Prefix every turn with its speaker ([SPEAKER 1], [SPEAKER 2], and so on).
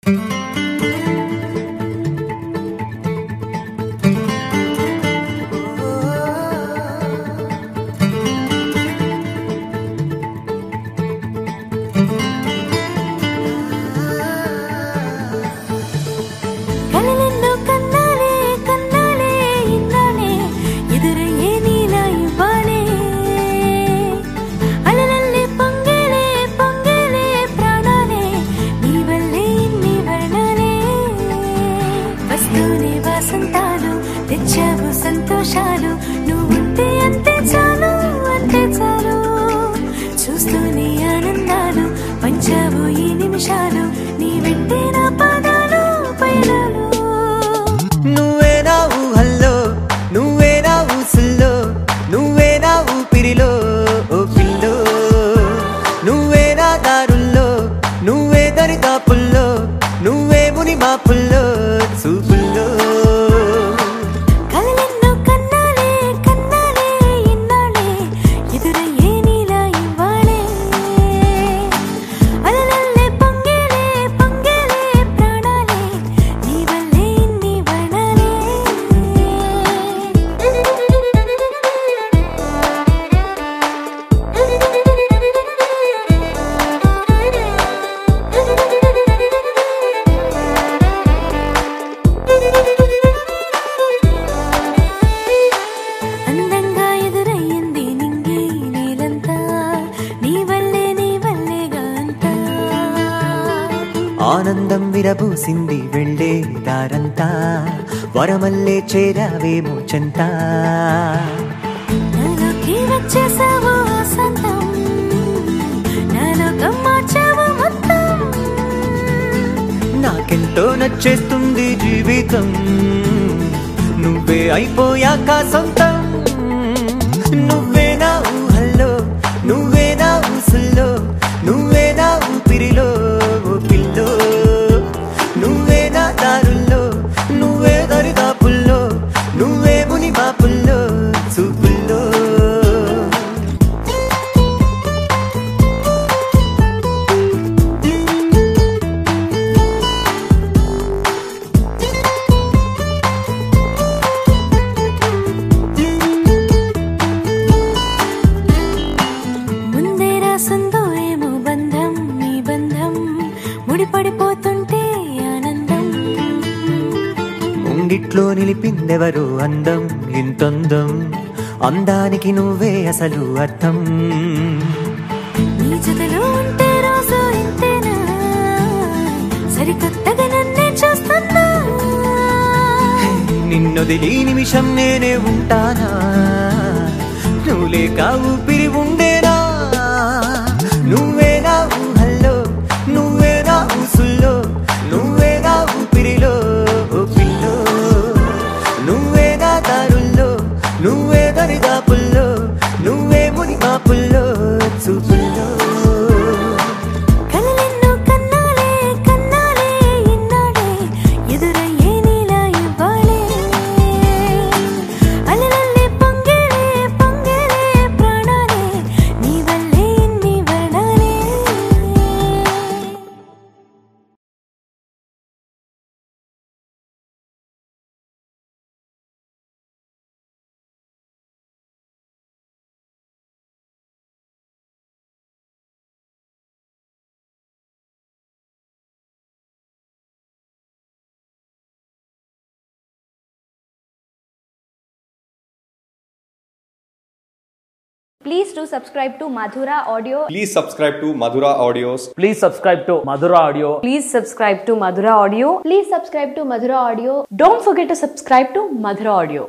[SPEAKER 1] కలలెన్నో కన్నాలే కన్నాలే ఇన్నాలే ఎదురయ్యే నీలా ఇవ్వాలే అలలల్లే పొంగేలే పొంగేలే ప్రాణాలే నీ వల్లే ఇన్ని వర్ణాలే వస్తూనే వాసంతాలు తెచ్చావు సంతోషాలు నువ్వుంటే అంతే చాలు అంతే చాలు చూస్తూనే ఆనందాలు పంచావు ఈ నిమిషాలు నీ వెంటే నా పాదాలు పయనాలు
[SPEAKER 2] నువ్వే నా ఊహల్లో నువ్వే నా ఊసుల్లో నువ్వే నా ఊపిరిలో ఓ పిల్లో నువ్వే నా దారుల్లో నువ్వే దరిదాపుల్లో నువ్వే ముని మాపుల్లో చూపుల్లో
[SPEAKER 1] కలలెన్నో కన్నాలే కన్నాలే ఇన్నాళ్ళే ఎదురయ్యే నీలా ఇవ్వాలే అలలల్లే పొంగేలే పొంగేలే ప్రాణాలే నీ వల్లే ఇన్ని వర్ణాలే అందంగా ఎదురయ్యింది నింగి నీలంతా నీ వల్లే నీ వల్లేగా అంతా
[SPEAKER 2] ఆనందం విరబూసింది వెళ్ళే దారంతా వరమల్లే చేరావేమో చెంత
[SPEAKER 1] నాలోకి వచ్చేసావు సొంతం నాలో మార్చావు మొత్తం
[SPEAKER 2] నాకెంతో నచ్చేస్తుంది జీవితం నువ్వే అయిపోయాక సొంతం నువ్వే నా ఊహల్లో నువ్వే నా ఊసుల్లో నువ్వే నా ఊపిరిలో ఓ పిల్లో నువ్వే నా దారుల్లో నువ్వే దరిదాపుల్లో నువ్వే ముని మాపుల్లో చూపుల్లో
[SPEAKER 1] ముందే రాసుందో ఏమో బంధం నీ బంధం ముడిపడిపోతుంటే ఆనందం
[SPEAKER 2] ముంగిట్లో నిలిపిందెవరు అందం ఇంతొందం అందానికి నువ్వే అసలు అర్థం
[SPEAKER 1] నీ జతలో ఉంటే రోజు ఇంతేనా సరికొత్తగా నన్నే చూస్తున్నా
[SPEAKER 2] నిన్నొదిలి నిమిషం నేనే ఉంటానా నువ్వు లేక ఊపిరి ఉండేనా నువ్వే నా ఊహల్లో నువ్వే నా ఊసుల్లో నువ్వే నా ఊపిరిలో ఓ పిల్లో నువ్వే నా దారుల్లో నువ్వే దరిదాపుల్లో నువ్వే ముని మాపుల్లో చూపుల్లో
[SPEAKER 1] కలలెన్నో కన్నాలే కన్నాలే ఇన్నాడే ఎదురయ్యే నీలా ఇవ్వాలే అలలల్లే పొంగేలే పొంగేలే ప్రాణాలే నీ వల్లే ఇన్ని వర్ణాలే
[SPEAKER 3] Please do subscribe to Madhura Audio.
[SPEAKER 4] Please subscribe to Madhura Audios.
[SPEAKER 5] Please subscribe to Madhura Audio.
[SPEAKER 3] Please subscribe to Madhura Audio. Please subscribe to Madhura Audio. Don't forget to subscribe to Madhura Audio.